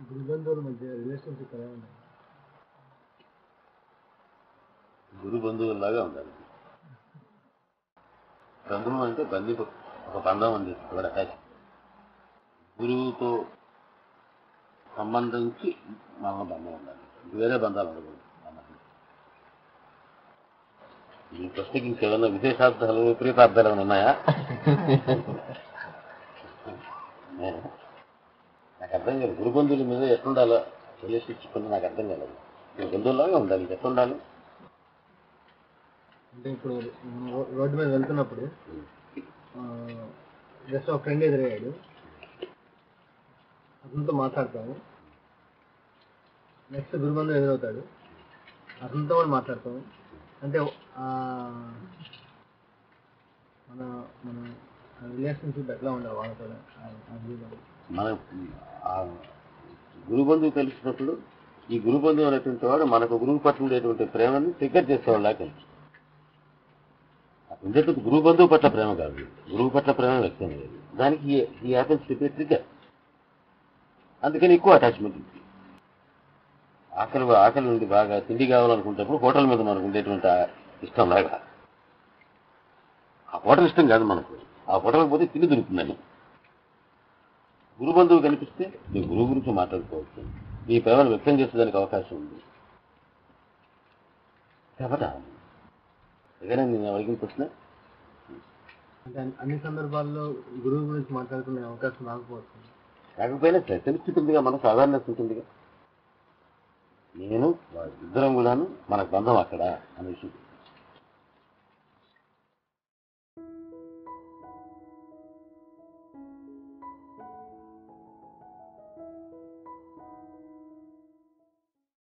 గురు బంధువుల మధ్య రిలేషన్షిప్ ఎలా ఉంది గురు బంధువుల్లాగా ఉండాలి బంధువు అంటే బంధి ఒక బంధం ఉంది ఒక అటాచ్ గురువుతో సంబంధించి మన బంధం ఉండాలి వేరే బంధాలు ఉండకూడదు మనకి. ఈ ప్రశ్నకి ఇంకేమైనా విశేషార్థాలు విపరీతార్థాలు ఏమైనా ఉన్నాయా నేను- నాకు అర్థం కాదు గురు బంధువుల మీద ఎట్లుండాలో రిలేషన్షిప్ అంటే నాకు అర్థం కాలేదు గురు బంధువులాగా ఉండాలి ఎట్లుండాలి అంటే ఇప్పుడు మనం రో- రోడ్డు మీద వెళ్తున్నప్పుడు జస్ట్ ఒక ఫ్రెండ్ ఎదురయ్యాడు అతనితో మాట్లాడతాము నెక్స్ట్ గురుబంధువు ఎదురవుతాడు అతనితో కూడా మాట్లాడతాము అంటే ఆ, మన మన రిలేషన్షిప్ ఎట్లా ఉండాలి వాళ్ళతో ఆ- ఆ గురుబంధువు. మన ఆ గురు బంధువు కలిసినప్పుడు ఈ గురు బంధువు అనేటువంటి వాడు మనకు గురువు పట్ల ఉండేటువంటి ప్రేమని ట్రిగ్గర్ చేసేవాళ్ళ కలిసి ఉండేటువంటి గురువు బంధువు పట్ల ప్రేమ కాదు గురువు పట్ల ప్రేమ వ్యక్తం లేదు దానికి ఈ హ్యాపెన్స్ టు ట్రిగ్గర్ అందుకని ఎక్కువ అటాచ్మెంట్ ఉంది ఆకలి ఆకలి నుండి బాగా తిండి కావాలనుకునేటప్పుడు హోటల్ మీద మనకు ఉండేటువంటి ఆ ఇష్టం లాగా ఆ హోటల్ ఇష్టం కాదు మనకు ఆ హోటల్కి పోతే తిండి దొరుకుతుందని గురు బంధువు కనిపిస్తే నీ గురువు గురించి మాట్లాడుకోవచ్చు నీ ప్రేమను వ్యక్తం చేసేదానికి అవకాశం ఉంది కాబట్టి ఏదైనా నేను అడిగిన ప్రశ్న అంటే అన్ని- అన్ని సందర్భాల్లో గురువు గురించి మాట్లాడుకునే అవకాశం రాకపోవచ్చు కాకపోయినా తెలుస్తుందిగా మనకు అవేర్నెస్ ఉంటుందిగా నేను ఇద్దరం కూడాను మనకు బంధం అక్కడ అనే విషయం